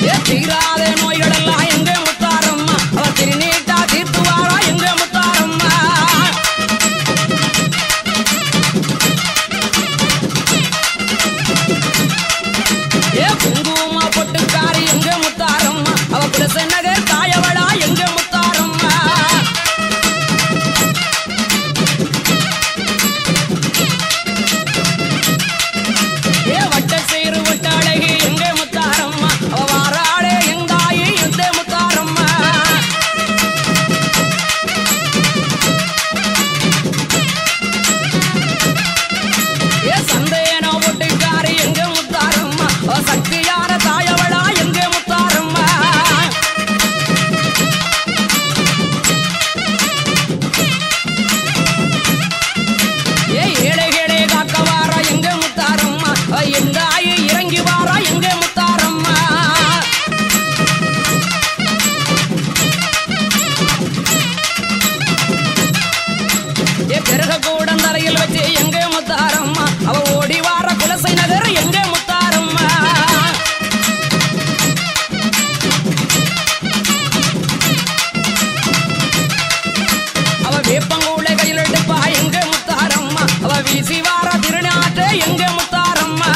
ஏ தீராத நோய்களெல்லாம் எங்க முத்தாரம்மா அவ திருநீட்டா தீர்த்துவாரா எங்க முத்தாரம்மா ஏ குங்கும பொட்டுக்காரி எங்க முத்தாரம்மா அவ குலச நகர் தாயவளா எங்க முத்தாரம்மா ஏ வட்ட சேரு வட்ட அழகி எங்க முத்தாரம்மா அவ வாராளே எங்காயி எந்த முத்தாரம்மா ஏ சந்தேன ஒட்டுக்காரி எங்க முத்தாரம்மா அவ சக்தியான தாயவளா எங்க முத்தாரம்மா ஏ ஏழைகளே காக்க வாரா எங்க முத்தாரம்மா அவ எங்க ஆயி இறங்கி வாரா எங்க முத்தாரம்மா ஏ பெருக கூடம் தரையில் வச்சு எங்க முத்தாரம்மா அவ ஓடி வார குலசை நகர் எங்க முத்தாரம்மா அவ வேப்பங்கூட கையில் எடுப்பா எங்க முத்தாரம்மா அவ வீசி வார திருநாட்டு எங்க முத்தாரம்மா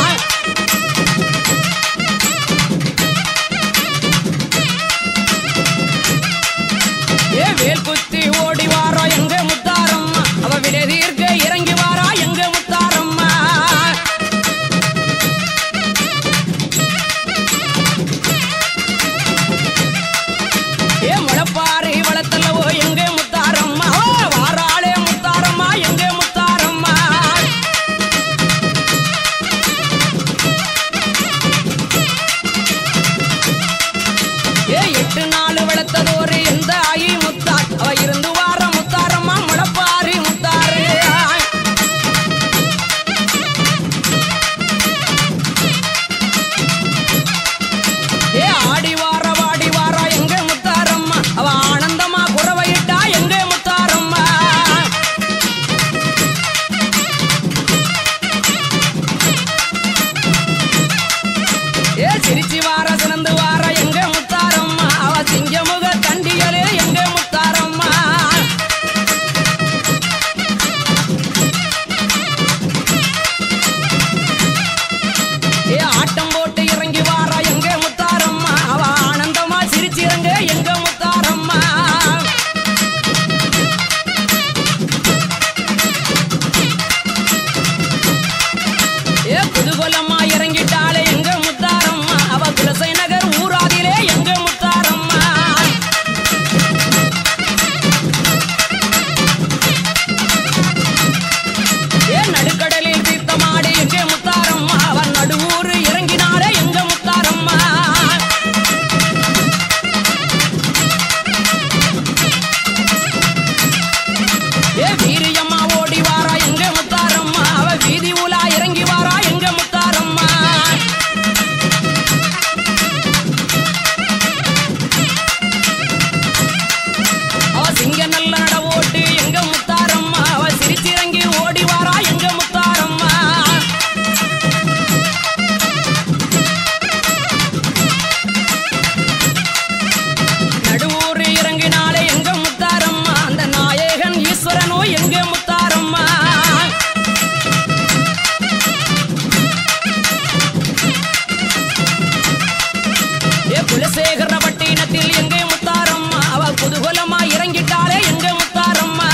ஏ வேல் குத்தி ஓடி வாரா எங்க முத்தாரம்மா அவ விடதீர்க்க இறங்கி வாரா எங்க முத்தாரம்மா ஏ முளப்பாரி வளத்தல்லவோ எங்க முத்தாரம்மா ஓ, வாராளே முத்தாரம்மா எங்க முத்தாரம்மா ஏ எட்டு நாள் வளர்த்ததோரு எந்த ஆயி முத்தார் அவ இருந்து வார முத்தாரம்மா முளப்பாரி முத்தாரு ஏ ஆடி வார வாடி வாரா எங்க முத்தாரம்மா அவ ஆனந்தமா குறவையிட்டா எங்க முத்தாரம்மா ஏ சிரிச்சி வார சிறந்து வார எங்க முத்தாரம்மா அவ சிங்கமுக தண்டிகளே எங்க முத்தாரம்மா ஏ ஆட்டம் போட்டு இறங்கி வாரா எங்க முத்தாரம்மா அவ ஆனந்தமா சிரிச்சிறங்க எங்க முத்தாரம்மா ஏ புதுகொலமா இறங்கிட்டாளே எங்க முத்தாரம்மா அவ குலசை நகர் ஊராதிலே எங்க முத்தாரம்மா ஏ நடுக்கடலில் தீர்த்தமாடி எங்க முத்தாரம்மா அவன் நடுவூர் இறங்கினாளே எங்க முத்தாரம்மா ஏ வீரியம்மா ஓடி வாரா எங்க முத்தாரம்மா அவ வீதி உலா இறங்கி வாரா எங்க முத்தாரம்மா அவ சிங்க நல்ல நட ஓட்டு எங்க முத்தாரம்மா அவ சிரிச்சிறங்கி ஓடி வாரா எங்க முத்தாரம்மா நடுவூர் இறங்கினாலே எங்க முத்தாரம்மா அந்த நாயகன் ஈஸ்வரனோ எங்க முத்தாரம்மா ஏ குலசேகர பட்டினத்தில் எங்க முத்தாரம்மா அவ குதூகலமா இறங்கிட்டாளே எங்க முத்தாரம்மா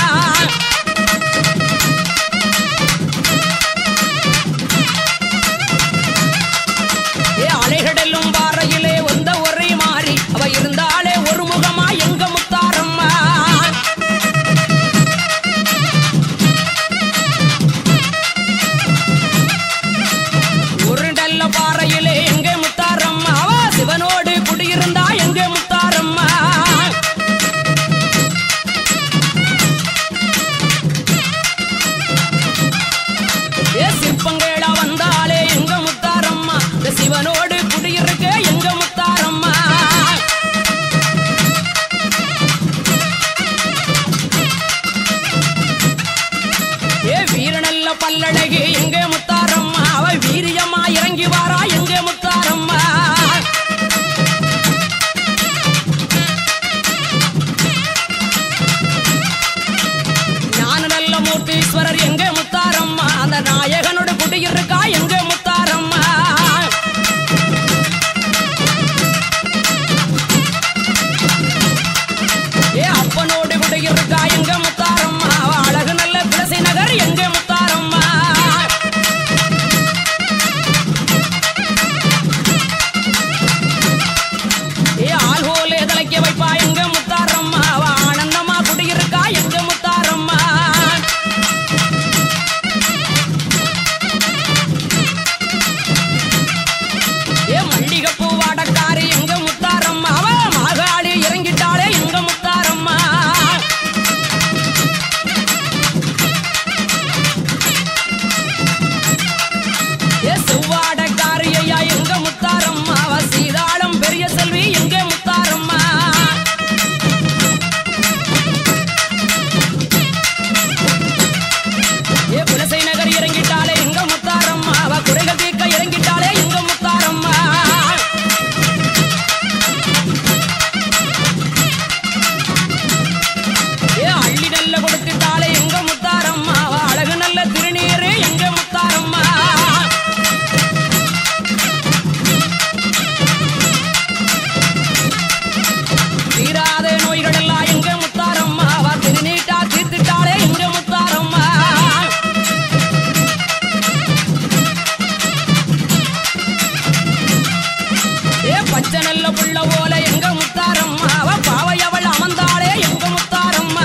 ஏ அலைகடலும் பாறையிலே வந்த ஒரே மாறி அவ இருந்தாலே ஒரு முகமா எங்க முத்தாரம்மா உருண்டல்ல பாறையிலே எங்க முத்தாரம்மா அவ சிவனோடு குடியிருந்தா எங்க முத்தாரம்மா ஏ பச்சை நல்ல புள்ள போல எங்க முத்தாரம்மா அவ பாவை அவள் அமர்ந்தாளே எங்க முத்தாரம்மா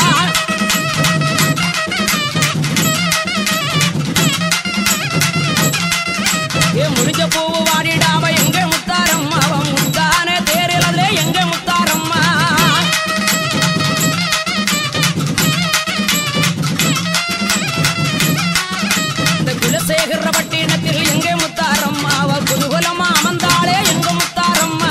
ஏ முடிஞ்ச பூவு வாடிடாம எங்க முத்தாரம்மா அவ முத்தான தேரிலே எங்க முத்தாரம்மா இந்த குலசேகர பட்டினத்தில் எங்க முத்தாரம்மா அவ குதூகலமா அமர்ந்தாளே எங்க முத்தாரம்மா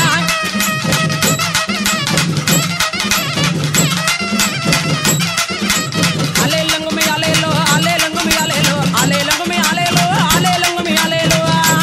அலையிலங்குமி அலையிலோ அலையிலங்குமி அலையிலோ அலையிலங்குமி அலையிலோ அலையிலங்குமி அலையிலோ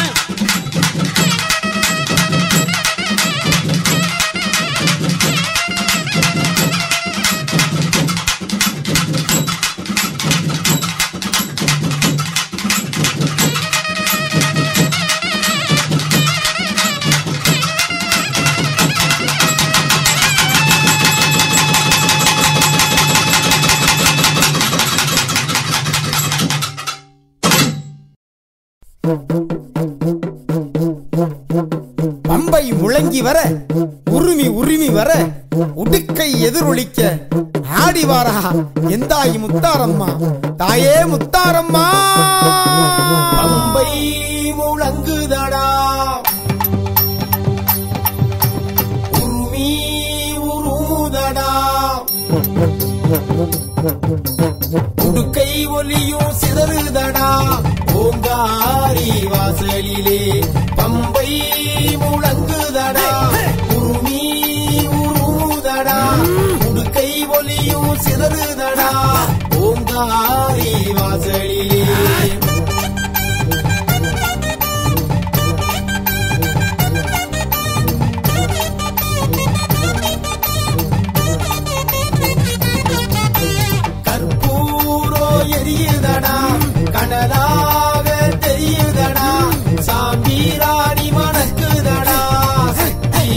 பம்பை முழங்கி வர உருமி உருமி வர உடுக்கை எதிரொலிக்க ஆடி வாரா எந்தாய் முத்தாரம்மா தாயே முத்தாரம்மா பம்பை முழங்குதடா உருமி உருமுதடா உடுக்கை ஒலியும் சிதறுதடா ஓங்காரி வாசலிலே பம்பை முழங்குதடா உருமி உருமுதடா உடுக்கை ஒலியும் சிதறுதடா ஓங்காரி வாசலிலே கற்பூரோ எரியுதடா கனலாக தெரியுதடா சாம்பிராணி மணக்குதடா சக்தி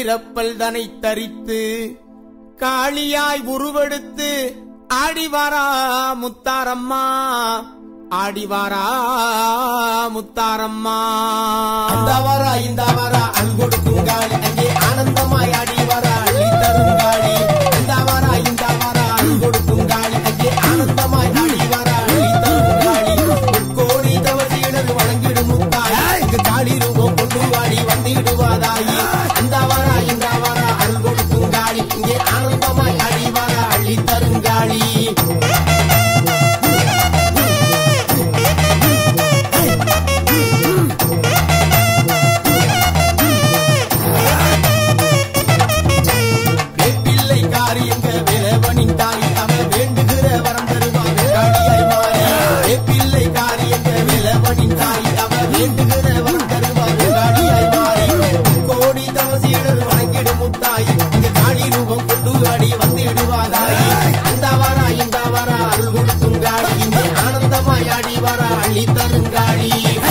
வீரப்பல் தனை தரித்து காளியாய் உருவெடுத்து ஆடிவாரா முத்தாரம்மா ஆடிவாரா முத்தாரம்மா அந்த வரா இந்த வரா அன்பொடுக்கும் காளி அங்கே ஆனந்தமாய் ஆடி வரா அள்ளி தரும் காளி இந்த வரா இந்த வரா அன்பொடுக்கும் காளி அங்கே ஆனந்தமாய் ஆடி வரா அள்ளி தரும் காளி கோடி தவசீடர் வழங்கிடும் முத்தாய் இங்கு காளி ரூபம் கொண்டு வாடி வந்திடுவாதாயி அந்த வரா இந்த வரா அருள் கொடுக்கும் காளி இங்கே ஆனந்தமாய் ஆடி வரா அள்ளி தரும் காளி வேப்பிள்ளை காரியங்க வேலவனின் தாய் அவ வேண்டுகிற வரம் தருவாங்க காளியாய் மாறி வேப்பிள்ளை காரியங்க வேலவனின் தாய் அவ வேண்டுகிற வரம் தருவாங்க காளியாய் மாறி கோடி தவசீடர் வணங்கிடும் முத்தாய் இங்க காளி ரூபம் கொண்டு ஆடி வந்திடுவாதாய் அந்த வரா இந்த வரா அருள் கொடுக்கும் காளி இங்கே ஆனந்தமாய் ஆடி வரா அள்ளி தரும் காளி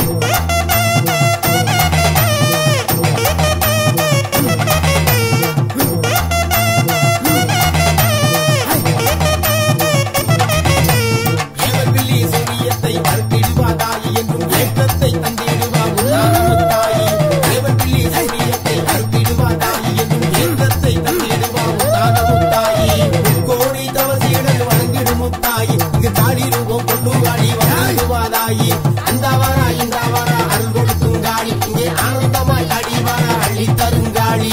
ஏவர்வில்லி சூரியத்தை அறுத்திடுவாதாயி என்றும் ஏற்றத்தை தந்திடுவா உன்னானமுத்தாயி ஏவர்வில்லி சூரியத்தை அறுத்திடுவாதாயி என்றும் ஏற்றத்தை தந்திடுவா உன்னானமுத்தாயி கோடி தவசீடர் வணங்கிடும் முத்தாயி இங்கு காளி ரூபம் கொண்டு வாடி வணங்குவாதாயி அந்த வரா இந்த வரா அருள் கொடுக்கும் காளி இங்கே ஆனந்தமாய் அடி வரா அள்ளி தரும் காளி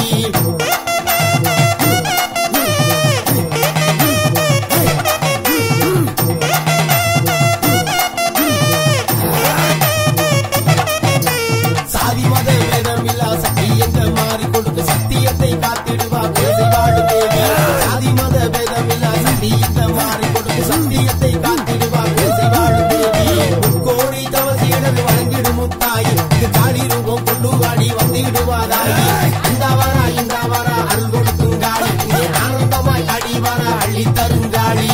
சாதி மத வேதம் இல்லா சக்தி எங்க மாறி கொடுக்க சத்தியத்தை காத்திடுவா பேசை வாழும் தேவி சாதி மத வேதம் இல்லா சக்தி எங்க மாறி கொடுக்க சத்தியத்தை காத்திடுவா பேசை வாழும் தேவி கோடி தவசீடர் வணங்கிடும் முத்தாய் இங்கு காளி ரூபம் கொண்டு வாடி வந்திடுவாதாயி அந்த வரா இந்த வரா அருள் கொடுக்கும் காளி இங்கே ஆனந்தமாய் அடி வரா அள்ளி தரும் காளி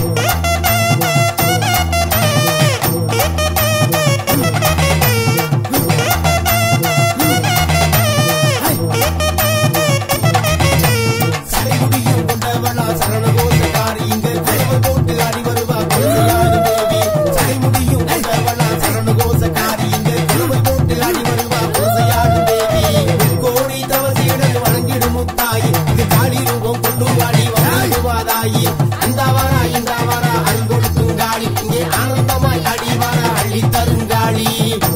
சரைமுடியும் கொண்டவளா சரணகோசக்காரி இங்க குரவ போட்டு ஆடி வருவா குலசையாடு தேவி சரைமுடியும் கொண்டவளா சரணகோசக்காரி இங்க குரவ போட்டு ஆடி வருவா குலசையாடு தேவி கோடி தவசீடர் வணங்கிடும் முத்தாய் இங்கு காளி ரூபம் கொண்டு ஆடி வாழ்வாதாயி அந்த வரா இந்த வரா அருள் கொடுக்கும் காளி இங்கே ஆனந்தமாய் அடி வரா அள்ளி தரும் காளி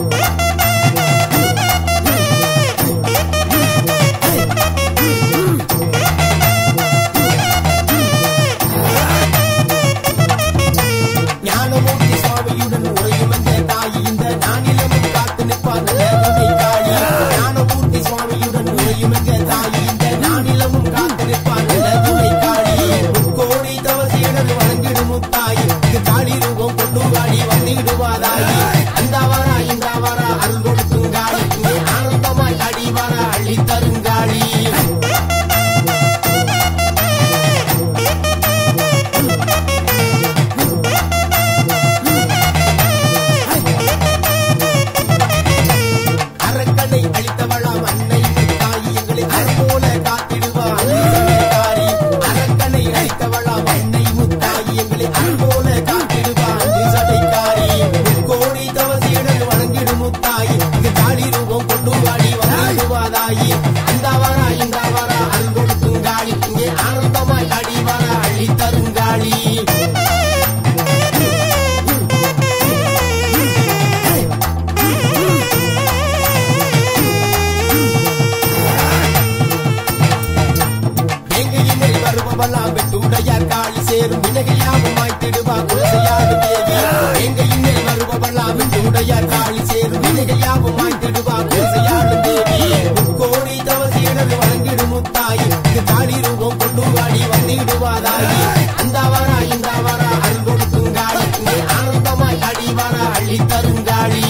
ஞானமூர்த்தி சுவாமியுடன் உரையும் அந்த தாய் இந்த நானிலமும் காத்து நிற்பார் நல்ல துணை காளி ஞானமூர்த்தி சுவாமியுடன் உரையும் அந்த தாய் இந்த நானிலமும் காத்து நிற்பார் நல்ல துணை காளி கோடி தவசீடர் வணங்கிடும் முத்தாய் இது காளி ரூபம் கொண்டு வாடி வந்திடுவாதாயி அந்த வரா இந்த வரா அருள் கொடுக்கும் காளி இங்கே ஆனந்தமாய் அடி வரா அள்ளி தரும் காளி அரக்கனை அழித்தவளாம் அன்னை தாய் எங்களை போல காத்திடுவா அன்னை அரக்கனை அழித்தவளாம் அன்னை முத்தாய் எங்களை போல காத்திடுவா அன்னை சடைக்காரி கோடி தவசீடர் வணங்கிடும் முத்தாய் இங்கு காளி ரூபம் கொண்டு வாடி வணங்குவாதாயி அந்த வரா இந்த வரா அருள் கொடுக்கும் காளி இங்கே ஆனந்தமாய் அடி வரா அள்ளி தரும் காளி எங்கையினில் வருபவளாம் வெட்டுடையார் காளி சேரும் வினகையாவும் மாய்த்திடுவா குலசையாடு தேவி எங்கையினில் வருபவளாம் வெட்டுடையார் காளி சேரும் வினகையாவும் மாய்த்திடுவா குலசையாடு தேவி கோடி தவசீடர் வணங்கிடும் முத்தாய் இது காளி ரூபம் கொண்டு வாடி வந்திடுவாதாயி அந்த வரா இந்த வரா அருள் கொடுக்கும் காளி இங்கே ஆனந்தமாய் அடி வரா அள்ளி தரும் காளி